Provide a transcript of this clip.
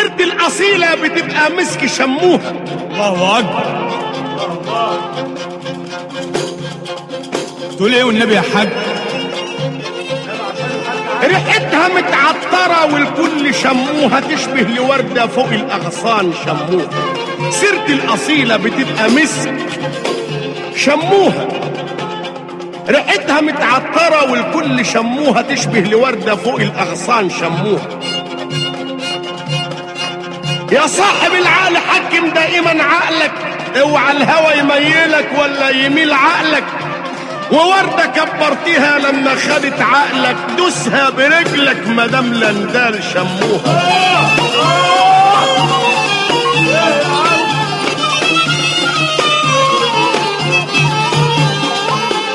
سيرة الأصيلة بتبقى مسك شموها الله اكبر تقول ايه والنبي يا حاج ريحتها متعطرة والكل شموها تشبه لوردة فوق الأغصان شموها سيرة الأصيلة بتبقى مسك شموها ريحتها متعطرة والكل شموها تشبه لوردة فوق الأغصان شموها يا صاحب العقل حكم دائما عقلك اوعى الهوى يميلك ولا يميل عقلك ووردة كبرتها لما خدت عقلك دوسها برجلك مدام لندال شموها